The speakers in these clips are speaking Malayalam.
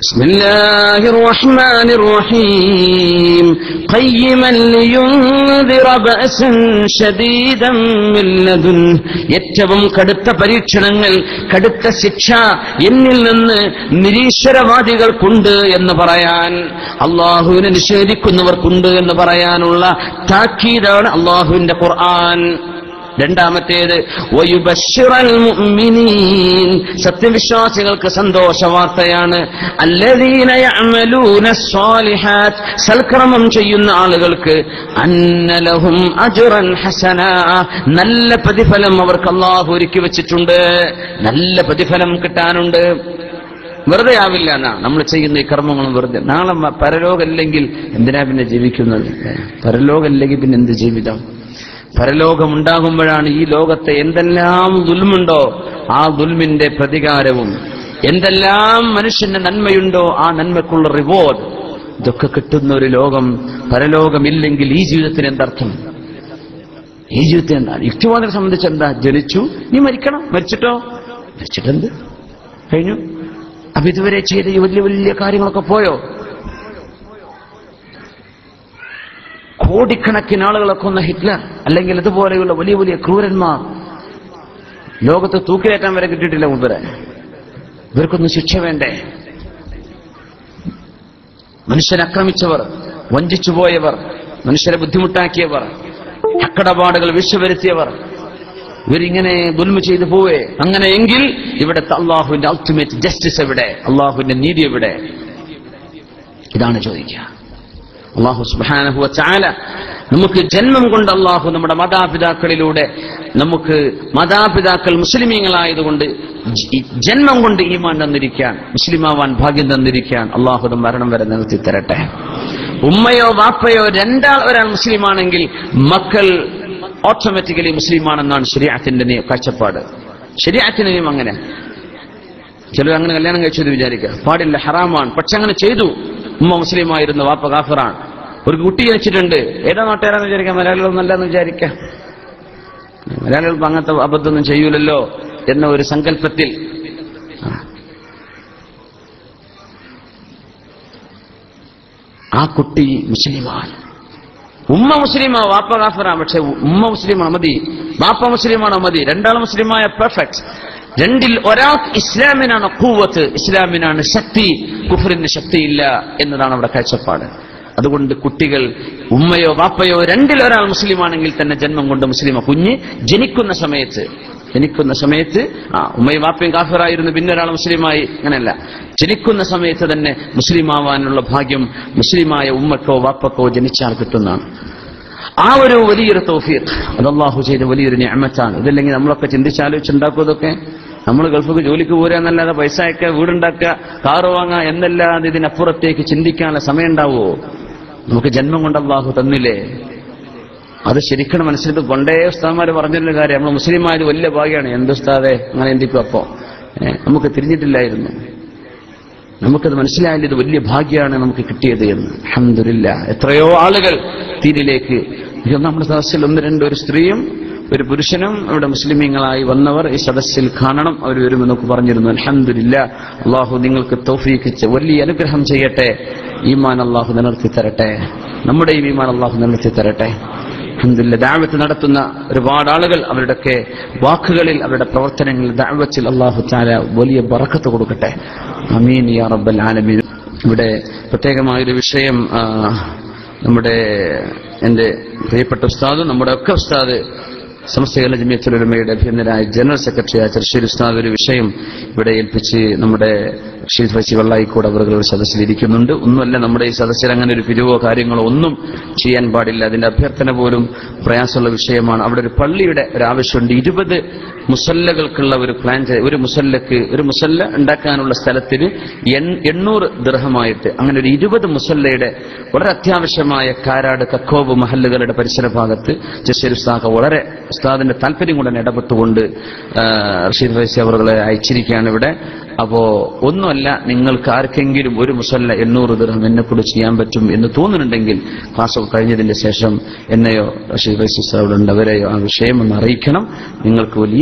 بسم الله الرحمن الرحيم قيما لينذر بأسا شديدا من لدنه ഏറ്റവും കടുത്ത പരീക്ഷണങ്ങൾ കടുത്ത ശിക്ഷ എന്നിൽ നിന്ന് നിരീശ്വരവാദികൾക്കുണ്ട് എന്ന് പറയാൻ അള്ളാഹുവിനെ നിഷേധിക്കുന്നവർക്കുണ്ട് എന്ന് പറയാനുള്ള താക്കീതാണ് അള്ളാഹുവിന്റെ ഖുർആൻ രണ്ടാമത്തേത് വയുബശ്ശിറൽ മുഅ്മിനീൻ സത്യവിശ്വാസികൾക്ക് സന്തോഷ വാർത്തയാണ് അല്ലദീന യഅമലൂന സ്വാലിഹാത്ത് സൽക്രമം ചെയ്യുന്ന ആളുകൾക്ക് അന്നലഹും അജ്റൻ ഹസന നല്ല പ്രതിഫലം അവർക്ക് അല്ലാഹു ഒരുക്കി വെച്ചിട്ടുണ്ട് നല്ല പ്രതിഫലം കിട്ടാനുണ്ട് വെറുതെ ആവില്ല എന്നാ നമ്മൾ ചെയ്യുന്ന ഈ കർമ്മങ്ങളും വെറുതെ നാളെ മ- പരലോകമില്ലെങ്കിൽ എന്തിനാ പിന്നെ ജീവിക്കുന്നത് പരലോകമില്ലെങ്കിൽ പിന്നെ എന്ത് ജീവിതം പരലോകമുണ്ടാകുമ്പോഴാണ് ഈ ലോകത്തെ എന്തെല്ലാം ദുൽമുണ്ടോ ആ ദുൽമിന്റെ പ്രതികാരവും എന്തെല്ലാം മനുഷ്യന്റെ നന്മയുണ്ടോ ആ നന്മക്കുള്ള റിവാർഡ് ഇതൊക്കെ കിട്ടുന്ന ഒരു ലോകം പരലോകമില്ലെങ്കിൽ ഈ ജീവിതത്തിന് എന്തർത്ഥം ഈ ജീവിതത്തിന് എന്താണ് യുക്തിവാദിനെ സംബന്ധിച്ച് എന്താ ജനിച്ചു നീ മരിക്കണം മരിച്ചിട്ടോ മരിച്ചിട്ടെന്ത് കഴിഞ്ഞു അപ്പൊ ഇതുവരെ ചെയ്ത ഈ വലിയ വലിയ കാര്യങ്ങളൊക്കെ പോയോ കോടിക്കണക്കിന് ആളുകളെ കൊന്ന ഹിറ്റ്ലർ അല്ലെങ്കിൽ ഇതുപോലെയുള്ള വലിയ വലിയ ക്രൂരന്മാർ ലോകത്ത് തൂക്കിലേറ്റാൻ വരെ കിട്ടിയിട്ടില്ല മുമ്പരെ ഇവർക്കൊന്നും ശിക്ഷ വേണ്ടേ മനുഷ്യനെ ആക്രമിച്ചവർ വഞ്ചിച്ചു പോയവർ മനുഷ്യരെ ബുദ്ധിമുട്ടാക്കിയവർ അക്കടപാടുകൾ വിശ്വവരുത്തിയവർ ഇവരിങ്ങനെ ദുൽമ ചെയ്തു പോവേ അങ്ങനെയെങ്കിൽ ഇവിടുത്തെ അള്ളാഹുവിന്റെ അൾട്ടിമേറ്റ് ജസ്റ്റിസ് എവിടെ അള്ളാഹുവിന്റെ നീതി എവിടെ ഇതാണ് ചോദിക്കുക അള്ളാഹു സുബാനഹുവ ചാല നമുക്ക് ജന്മം കൊണ്ട് അള്ളാഹു നമ്മുടെ മാതാപിതാക്കളിലൂടെ നമുക്ക് മാതാപിതാക്കൾ മുസ്ലിമീങ്ങളായതുകൊണ്ട് ജ- ഈ ജന്മം കൊണ്ട് ഈമാൻ തന്നിരിക്കാൻ മുസ്ലിമാവാൻ ഭാഗ്യം തന്നിരിക്കാൻ അള്ളാഹു മരണം വരെ നിർത്തി തരട്ടെ ഉമ്മയോ വാപ്പയോ രണ്ടാൾ ഒരാൾ മുസ്ലിമാണെങ്കിൽ മക്കൾ ഓട്ടോമാറ്റിക്കലി മുസ്ലിമാണെന്നാണ് ശരിയാത്തിന്റെ നിയ- കാഴ്ചപ്പാട് ശരിയാത്തിന്റെ നിയമം അങ്ങനെ ചിലർ അങ്ങനെ കല്യാണം കഴിച്ചത് വിചാരിക്കുക പാടില്ല ഹറാമാണ് പക്ഷെ അങ്ങനെ ചെയ്തു ഉമ്മ മുസ്ലിമായിരുന്നു വാപ്പ കാഫറാണ് ഒരു കുട്ടി ജനിച്ചിട്ടുണ്ട് ഏതാ നാട്ടുകാരാന്ന് വിചാരിക്കാം മലയാളികളൊന്നും അല്ലെന്ന് വിചാരിക്കാം മലയാളികൾ ഇപ്പൊ അങ്ങനത്തെ അബദ്ധമൊന്നും ചെയ്യൂലല്ലോ എന്ന ഒരു സങ്കല്പത്തിൽ ആ. ആ കുട്ടി മുസ്ലിമാണ് ഉമ്മ മുസ്ലിമാ വാപ്പ കാഫറാ പക്ഷെ ഉമ്മ മുസ്ലിമാണ് മതി വാപ്പ മുസ്ലിമാണോ മതി രണ്ടാൾ മുസ്ലിമായ പെർഫെക്റ്റ് രണ്ടിൽ ഒരാൾക്ക് ഇസ്ലാമിനാണ് കൂവത്ത് ഇസ്ലാമിനാണ് ശക്തി കുഫറിന് ശക്തിയില്ല എന്നതാണ് അവിടെ കാഴ്ചപ്പാട് അതുകൊണ്ട് കുട്ടികൾ ഉമ്മയോ വാപ്പയോ രണ്ടിൽ ഒരാൾ മുസ്ലിമാണെങ്കിൽ തന്നെ ജന്മം കൊണ്ട് മുസ്ലിമ കുഞ്ഞ് ജനിക്കുന്ന സമയത്ത് ജനിക്കുന്ന സമയത്ത് ആ ഉമ്മയും വാപ്പയും കാഫിറായിരുന്നു പിന്നെ ഒരാൾ മുസ്ലിമായി അങ്ങനെയല്ല ജനിക്കുന്ന സമയത്ത് തന്നെ മുസ്ലിമാവാനുള്ള ഭാഗ്യം മുസ്ലിമായ ഉമ്മക്കോ വാപ്പക്കോ ജനിച്ചാൽ കിട്ടുന്നതാണ് ആ ഒരു വലിയൊരു തൗഫീഖ് അത് അള്ളാഹു ചെയ്ത വലിയൊരു ഞാമത്താണ് ഇതല്ലെങ്കിൽ നമ്മളൊക്കെ ചിന്തിച്ചാലോചിച്ചുണ്ടാക്കും ഇതൊക്കെ നമ്മൾ ഗൾഫിക്ക് ജോലിക്ക് പോരുക എന്നല്ലാതെ പൈസ അയക്കുക വീടുണ്ടാക്കുക കാറ് വാങ്ങുക എന്നല്ലാതെ ഇതിനപ്പുറത്തേക്ക് ചിന്തിക്കാനുള്ള സമയം ഉണ്ടാവുമോ നമുക്ക് ജന്മം കൊണ്ട് അള്ളാഹു തന്നില്ലേ അത് ശരിക്കും മനസ്സിലിട്ട് പണ്ടേ ഉസ്താദ്മാര് പറഞ്ഞിരുന്ന കാര്യം നമ്മൾ മുസ്ലിം ആയത് വലിയ ഭാഗ്യമാണ് എന്ത് ഉസ്താദെ അങ്ങനെ എന്തിക്കും അപ്പോ ഏ, നമുക്ക് തിരിഞ്ഞിട്ടില്ലായിരുന്നു നമുക്കത് മനസ്സിലായാലും ഇത് വലിയ ഭാഗ്യമാണ് നമുക്ക് കിട്ടിയത് എന്ന് അഹമ്മദില്ല എത്രയോ ആളുകൾ തീരിലേക്ക് ഇത് നമ്മുടെ സദസ്സിൽ ഒന്ന് രണ്ട് ഒരു സ്ത്രീയും ഒരു പുരുഷനും ഇവിടെ മുസ്ലിമീങ്ങളായി വന്നവർ ഈ സദസ്സിൽ കാണണം അവർ വരുമെന്നൊക്കെ പറഞ്ഞിരുന്നു അലഹമില്ല അള്ളാഹു നിങ്ങൾക്ക് തൗഫീക്ക് ചെ- വലിയ അനുഗ്രഹം ചെയ്യട്ടെ ഈമാൻ അള്ളാഹു നിലനിർത്തി തരട്ടെ നമ്മുടെയും ഈമാൻ അള്ളാഹു നിലനിർത്തി തരട്ടെ അൽഹംദുലില്ലാ ദാവത്ത് നടത്തുന്ന ഒരുപാട് ആളുകൾ അവരുടെയൊക്കെ വാക്കുകളിൽ അവരുടെ പ്രവർത്തനങ്ങളിൽ ദാവത്തിൽ അള്ളാഹു താല വലിയ ബറക്കത്ത് കൊടുക്കട്ടെ അമീൻ യാ റബ്ബൽ ആലമീൻ ഇവിടെ പ്രത്യേകമായൊരു വിഷയം ആ, നമ്മുടെ എൻ്റെ പ്രിയപ്പെട്ട ഉസ്താദും നമ്മുടെ ഒക്കെ ഉസ്താദ് സമസ്ത കേരള ജമിയത്തുലമയുടെ അഭ്യന്തരായ ജനറൽ സെക്രട്ടറി തൃശ്ശൂർ ഉസ്താദ് ഒരു വിഷയം ഇവിടെ ഏൽപ്പിച്ച് നമ്മുടെ ഷീദ് ഫൈസി വെള്ളായിക്കോട് അവർ ഒരു സദസ്സിലിരിക്കുന്നുണ്ട് ഒന്നുമല്ല നമ്മുടെ ഈ സദസ്സിൽ അങ്ങനെ ഒരു പിരിവോ കാര്യങ്ങളോ ഒന്നും ചെയ്യാൻ പാടില്ല അതിന്റെ അഭ്യർത്ഥന പോലും പ്രയാസമുള്ള വിഷയമാണ് അവിടെ ഒരു പള്ളിയുടെ ഒരു ആവശ്യമുണ്ട് ഇരുപത് മുസല്ലകൾക്കുള്ള ഒരു പ്ലാൻ ചെയ്ത് ഒരു മുസല്ലക്ക് ഒരു മുസല്ല ഉണ്ടാക്കാനുള്ള സ്ഥലത്തിന് എൺ- എണ്ണൂറ് ദൃഹമായിട്ട് അങ്ങനെ ഒരു ഇരുപത് മുസല്ലയുടെ വളരെ അത്യാവശ്യമായ കാരാട് കക്കോവ് മഹല്ലുകളുടെ പരിസര ഭാഗത്ത് ജസ്സീർ ഉസ്താഖ് വളരെ ഉസ്താദിന്റെ താല്പര്യം കൊണ്ട് തന്നെ ഇടപെട്ടുകൊണ്ട് ആ, റഷീദ് ഫൈസി അവറുകളെ അയച്ചിരിക്കുകയാണ് ഇവിടെ അപ്പോ ഒന്നുമല്ല നിങ്ങൾക്ക് ആർക്കെങ്കിലും ഒരു മുസല്ല എണ്ണൂറ് ദിർഹം എന്നെ കൂടെ ചെയ്യാൻ പറ്റും എന്ന് തോന്നുന്നുണ്ടെങ്കിൽ ക്ലാസ് കഴിഞ്ഞതിന്റെ ശേഷം എന്നെയോ റഷീദ് ഫൈസി സാറുണ്ട് അവരെയോ ആ വിഷയം ഒന്ന് അറിയിക്കണം നിങ്ങൾക്ക് വലിയ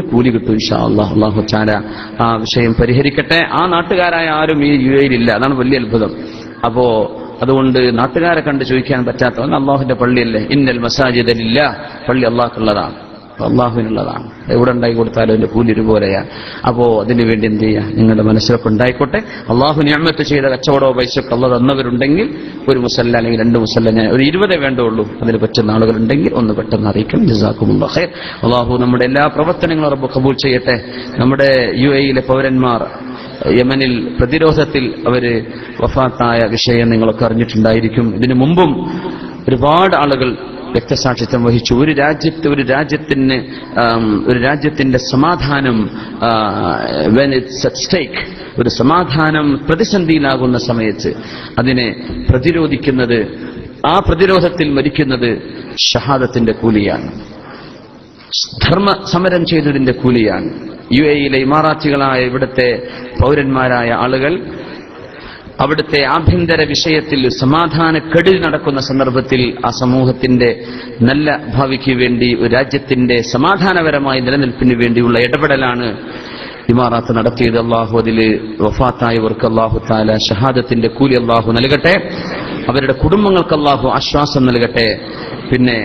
കൂലി കിട്ടും ഇൻഷാ അള്ളാഹ് അള്ളാഹു ചാല ആ വിഷയം പരിഹരിക്കട്ടെ ആ നാട്ടുകാരായ ആരും ഈ യു എയിലില്ല അതാണ് വലിയ അത്ഭുതം അപ്പോ അതുകൊണ്ട് നാട്ടുകാരെ കണ്ട് ചോദിക്കാൻ പറ്റാത്തവൻ അള്ളാഹുന്റെ പള്ളിയല്ലേ ഇന്നൽ മസാജിദലില്ല പള്ളി അള്ളാഹ്ക്കുള്ളതാണ് അള്ളാഹുവിനുള്ളതാണ് എവിടെ ഉണ്ടായി കൊടുത്താലും അതിന്റെ കൂലി ഒരുപോലെയാണ് അപ്പോ അതിനു വേണ്ടി എന്ത് ചെയ്യുക നിങ്ങളുടെ മനസ്സിലൊക്കെ ഉണ്ടായിക്കോട്ടെ അള്ളാഹു ഞാമത്ത് ചെയ്ത കച്ചവടമോ പൈസയൊക്കെ അള്ള തന്നവരുണ്ടെങ്കിൽ ഒരു മുസല്ല അല്ലെങ്കിൽ രണ്ട് മുസല്ല ഞാൻ ഒരു ഇരുപതേ വേണ്ടുള്ളൂ അതിന് പറ്റുന്ന ആളുകളുണ്ടെങ്കിൽ ഒന്ന് പെട്ടെന്ന് അറിയിക്കണം ജസാക്കുമുള്ള ഖൈർ അള്ളാഹു നമ്മുടെ എല്ലാ പ്രവർത്തനങ്ങളും റബ്ബ് കബൂൽ ചെയ്യട്ടെ നമ്മുടെ യു എയിലെ പൗരന്മാർ യമനിൽ പ്രതിരോധത്തിൽ അവര് വഫാത്തായ വിഷയം നിങ്ങളൊക്കെ അറിഞ്ഞിട്ടുണ്ടായിരിക്കും ഇതിനു മുമ്പും ഒരുപാട് ആളുകൾ രക്തസാക്ഷിത്വം വഹിച്ചു ഒരു രാജ്യത്ത് ഒരു രാജ്യത്തിന് ആം, ഒരു രാജ്യത്തിന്റെ സമാധാനം വെൻ ഇറ്റ്സ് അറ്റ് സ്റ്റേക്ക് ഒരു സമാധാനം പ്രതിസന്ധിയിലാകുന്ന സമയത്ത് അതിനെ പ്രതിരോധിക്കുന്നത് ആ പ്രതിരോധത്തിൽ മരിക്കുന്നത് ഷഹാദത്തിന്റെ കൂലിയാണ് ധർമ്മ സമരം ചെയ്തതിന്റെ കൂലിയാണ് യു എയിലെ ഇമാറാത്തികളായ ഇവിടുത്തെ പൗരന്മാരായ ആളുകൾ അവിടുത്തെ ആഭ്യന്തര വിഷയത്തിൽ സമാധാനക്കെടിൽ നടക്കുന്ന സന്ദർഭത്തിൽ ആ സമൂഹത്തിന്റെ നല്ല ഭാവിക്ക് വേണ്ടി ഒരു രാജ്യത്തിന്റെ സമാധാനപരമായ നിലനിൽപ്പിന് വേണ്ടിയുള്ള ഇടപെടലാണ് ഇമാറാത്ത് നടത്തിയത് അള്ളാഹു അതിൽ വഫാത്തായവർക്ക് അള്ളാഹു താല ഷഹാദത്തിന്റെ കൂലി അള്ളാഹു നൽകട്ടെ അവരുടെ കുടുംബങ്ങൾക്ക് അള്ളാഹു ആശ്വാസം നൽകട്ടെ പിന്നെ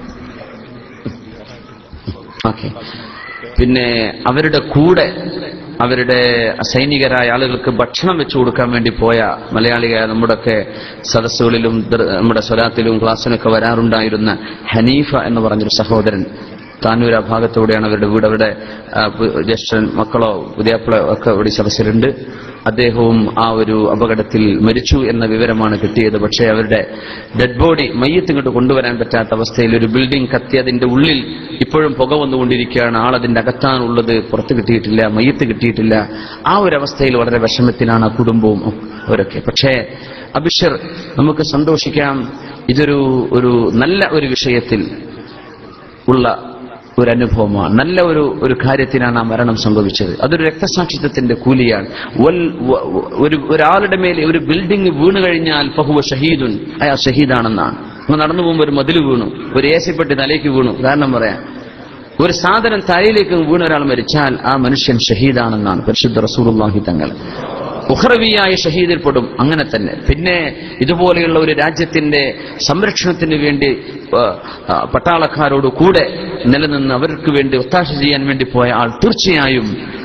ഓക്കെ പിന്നെ അവരുടെ കൂടെ അവരുടെ സൈനികരായ ആളുകൾക്ക് ഭക്ഷണം വെച്ചു കൊടുക്കാൻ വേണ്ടി പോയ മലയാളികളായ നമ്മുടെയൊക്കെ സദസ്സുകളിലും ദർ- നമ്മുടെ സ്വലാത്തിലും ക്ലാസ്സിനൊക്കെ വരാറുണ്ടായിരുന്ന ഹനീഫ എന്ന് പറഞ്ഞൊരു സഹോദരൻ താനൂർ ആ ഭാഗത്തൂടെയാണ് അവരുടെ വീട് അവരുടെ ആ, പു- ജ്യേഷ്ഠൻ മക്കളോ പുതിയാപ്പിളോ ഒക്കെ ഇവിടെ ഈ സദസ്സിലുണ്ട് അദ്ദേഹവും ആ ഒരു അപകടത്തിൽ മരിച്ചു എന്ന വിവരമാണ് കിട്ടിയത് പക്ഷേ അവരുടെ ഡെഡ് ബോഡി മയ്യത്ത് ഇങ്ങോട്ട് കൊണ്ടുവരാൻ പറ്റാത്ത അവസ്ഥയിൽ ഒരു ബിൽഡിംഗ് കത്തി അതിന്റെ ഉള്ളിൽ ഇപ്പോഴും പുക വന്നുകൊണ്ടിരിക്കുകയാണ് ആൾ അതിന്റെ അകത്താണുള്ളത് പുറത്ത് കിട്ടിയിട്ടില്ല മയ്യത്ത് കിട്ടിയിട്ടില്ല ആ ഒരു അവസ്ഥയിൽ വളരെ വിഷമത്തിലാണ് ആ കുടുംബവും അവരൊക്കെ പക്ഷേ അബിഷർ നമുക്ക് സന്തോഷിക്കാം ഇതൊരു ഒരു നല്ല ഒരു വിഷയത്തിൽ ഉള്ള ഒരു അനുഭവമാണ് നല്ല ഒരു ഒരു കാര്യത്തിനാണ് ആ മരണം സംഭവിച്ചത് അതൊരു രക്തസാക്ഷിത്വത്തിന്റെ കൂലിയാണ് വൽ- വ- വ- ഒരു ഒരാളുടെ മേലെ ഒരു ബിൽഡിംഗ് വീണു കഴിഞ്ഞാൽ ഫഹുവ ഷഹീദുൻ അയാൾ ഷഹീദാണെന്നാണ് നമ്മൾ നടന്നു പോകുമ്പോൾ ഒരു മതിൽ വീണു ഒരു ഏസിപ്പെട്ടി തലയ്ക്ക് വീണു ഉദാഹരണം പറയാം ഒരു സാധനം തലയിലേക്ക് വീണ ഒരാൾ മരിച്ചാൽ ആ മനുഷ്യൻ ഷഹീദാണെന്നാണ് പരിശുദ്ധ റസൂലുള്ളാഹി തങ്ങൾ ഉഹ്റവിയായ ഷഹീദിൽപ്പെടും അങ്ങനെ തന്നെ പിന്നെ ഇതുപോലെയുള്ള ഒരു രാജ്യത്തിന്റെ സംരക്ഷണത്തിന് വേണ്ടി ആ, ആ, പട്ടാളക്കാരോട് കൂടെ നിലനിന്ന് അവർക്ക് വേണ്ടി ഒത്താശ ചെയ്യാൻ വേണ്ടി പോയ ആൾ തീർച്ചയായും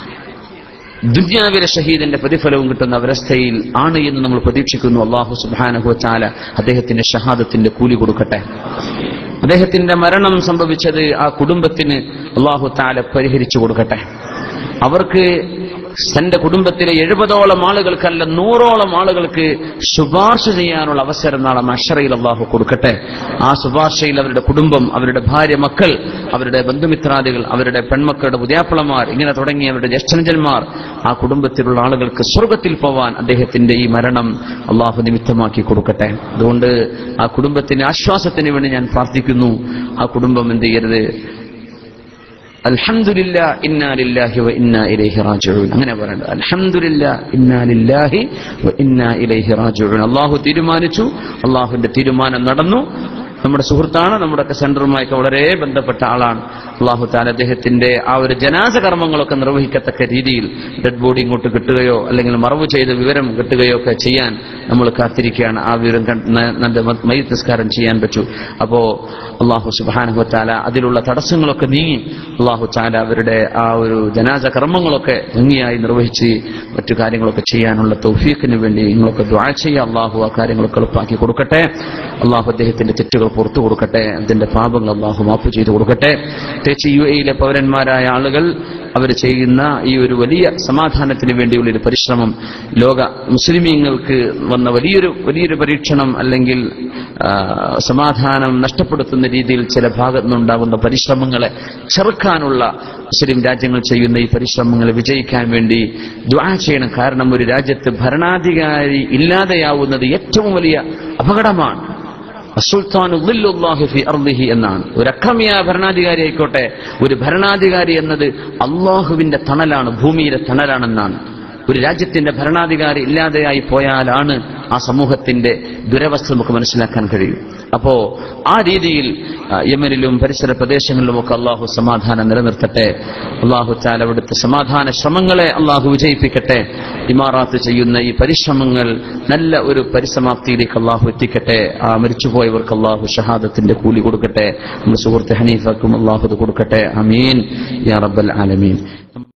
ദുന്യാവിലെ ഷഹീദിന്റെ പ്രതിഫലവും കിട്ടുന്ന അവസ്ഥയിൽ ആണ് എന്ന് നമ്മൾ പ്രതീക്ഷിക്കുന്നു അള്ളാഹു സുബാനഹു ചാല അദ്ദേഹത്തിന്റെ ഷഹാദത്തിന്റെ കൂലി കൊടുക്കട്ടെ അദ്ദേഹത്തിന്റെ മരണം സംഭവിച്ചത് ആ കുടുംബത്തിന് അള്ളാഹു താല പരിഹരിച്ചു കൊടുക്കട്ടെ അവർക്ക് തന്റെ കുടുംബത്തിലെ എഴുപതോളം ആളുകൾക്കല്ല നൂറോളം ആളുകൾക്ക് ശുപാർശ ചെയ്യാനുള്ള അവസരം നാളെ മഷറയിൽ അള്ളാഹു കൊടുക്കട്ടെ ആ ശുപാർശയിൽ അവരുടെ കുടുംബം അവരുടെ ഭാര്യ മക്കൾ അവരുടെ ബന്ധുമിത്രാദികൾ അവരുടെ പെൺമക്കളുടെ പുതിയാപ്പിളമാർ ഇങ്ങനെ തുടങ്ങിയ അവരുടെ ജ്യേഷ്ഠനുജന്മാർ ആ കുടുംബത്തിലുള്ള ആളുകൾക്ക് സ്വർഗത്തിൽ പോവാൻ അദ്ദേഹത്തിന്റെ ഈ മരണം അള്ളാഹു നിമിത്തമാക്കി കൊടുക്കട്ടെ അതുകൊണ്ട് ആ കുടുംബത്തിന് ആശ്വാസത്തിന് വേണ്ടി ഞാൻ പ്രാർത്ഥിക്കുന്നു ആ കുടുംബം എന്ത് ചെയ്യരുത് അൽഹംദുലില്ലാ ഇന്നാ ലില്ലാഹി വ ഇന്നാ ഇലൈഹി റാജിഊൻ അങ്ങനെ പറയണ്ട അൽഹംദുലില്ലാ ഇന്നാ ലില്ലാഹി വ ഇന്നാ ഇലൈഹി റാജിഊൻ അള്ളാഹു തീരുമാനിച്ചു അള്ളാഹുവിന്റെ തീരുമാനം നടന്നു നമ്മുടെ സുഹൃത്താണ് നമ്മുടെയൊക്കെ സെന്ററുമായൊക്കെ വളരെ ബന്ധപ്പെട്ട ആളാണ് അള്ളാഹു താൻ അദ്ദേഹത്തിന്റെ ആ ഒരു ജനാസ കർമ്മങ്ങളൊക്കെ നിർവഹിക്കത്തക്ക രീതിയിൽ ഡെഡ് ബോഡി ഇങ്ങോട്ട് കിട്ടുകയോ അല്ലെങ്കിൽ മറവ് ചെയ്ത വിവരം കിട്ടുകയോ ഒക്കെ ചെയ്യാൻ നമ്മൾ കാത്തിരിക്കുകയാണ് ആ വിവരം നല്ല മയ്യത്ത് നിസ്കാരം ചെയ്യാൻ പറ്റൂ അപ്പോ അള്ളാഹു സുബാനഹു താല അതിലുള്ള തടസ്സങ്ങളൊക്കെ നീങ്ങി അള്ളാഹു താല അവരുടെ ആ ഒരു ജനാസ കർമ്മങ്ങളൊക്കെ ഭംഗിയായി നിർവഹിച്ച് മറ്റു കാര്യങ്ങളൊക്കെ ചെയ്യാനുള്ള തൗഫീഖിന് വേണ്ടി നിങ്ങളൊക്കെ ദ്വാ ചെയ്യുക അള്ളാഹു ആ കാര്യങ്ങളൊക്കെ എളുപ്പാക്കി കൊടുക്കട്ടെ അള്ളാഹു അദ്ദേഹത്തിന്റെ തെറ്റുകൾ പുറത്തു കൊടുക്കട്ടെ അതിന്റെ പാപങ്ങൾ അള്ളാഹു മാപ്പ് ചെയ്തു കൊടുക്കട്ടെ പ്രത്യേകിച്ച് യു എയിലെ പൗരന്മാരായ ആളുകൾ അവർ ചെയ്യുന്ന ഈ ഒരു വലിയ സമാധാനത്തിന് വേണ്ടിയുള്ള ഒരു പരിശ്രമം ലോക മുസ്ലിമീങ്ങൾക്ക് വന്ന വലിയൊരു വലിയൊരു പരീക്ഷണം അല്ലെങ്കിൽ ആ, സമാധാനം നഷ്ടപ്പെടുത്തുന്ന രീതിയിൽ ചില ഭാഗത്തു നിന്നുണ്ടാകുന്ന പരിശ്രമങ്ങളെ ചെറുക്കാനുള്ള മുസ്ലിം രാജ്യങ്ങൾ ചെയ്യുന്ന ഈ പരിശ്രമങ്ങൾ വിജയിക്കാൻ വേണ്ടി ദ്വാ ചെയ്യണം കാരണം ഒരു രാജ്യത്ത് ഭരണാധികാരി ഇല്ലാതെയാവുന്നത് ഏറ്റവും വലിയ അപകടമാണ് അസുൽത്താൻ ഫി അർദിഹി എന്നാണ് ഒരു അക്രമിയായ ഭരണാധികാരി ആയിക്കോട്ടെ ഒരു ഭരണാധികാരി എന്നത് അള്ളാഹുവിന്റെ തണലാണ് ഭൂമിയിലെ തണലാണെന്നാണ് ഒരു രാജ്യത്തിന്റെ ഭരണാധികാരി ഇല്ലാതെയായി പോയാലാണ് ആ സമൂഹത്തിന്റെ ദുരവസ്ഥ നമുക്ക് മനസ്സിലാക്കാൻ കഴിയും അപ്പോ ആ രീതിയിൽ ആ, യമനിലും പരിസര പ്രദേശങ്ങളിലുമൊക്കെ അള്ളാഹു സമാധാനം നിലനിർത്തട്ടെ അള്ളാഹു താല അവിടുത്തെ സമാധാന ശ്രമങ്ങളെ അള്ളാഹു വിജയിപ്പിക്കട്ടെ ഇമാറാത്ത് ചെയ്യുന്ന ഈ പരിശ്രമങ്ങൾ നല്ല ഒരു പരിസമാപ്തിയിലേക്ക് അള്ളാഹു എത്തിക്കട്ടെ ആ മരിച്ചുപോയവർക്ക് അള്ളാഹു ഷഹാദത്തിന്റെ കൂലി കൊടുക്കട്ടെ നമ്മുടെ സുഹൃത്ത് ഹനീഫക്കും അള്ളാഹു ഇത് കൊടുക്കട്ടെ അമീൻ യാ റബ്ബൽ ആലമീൻ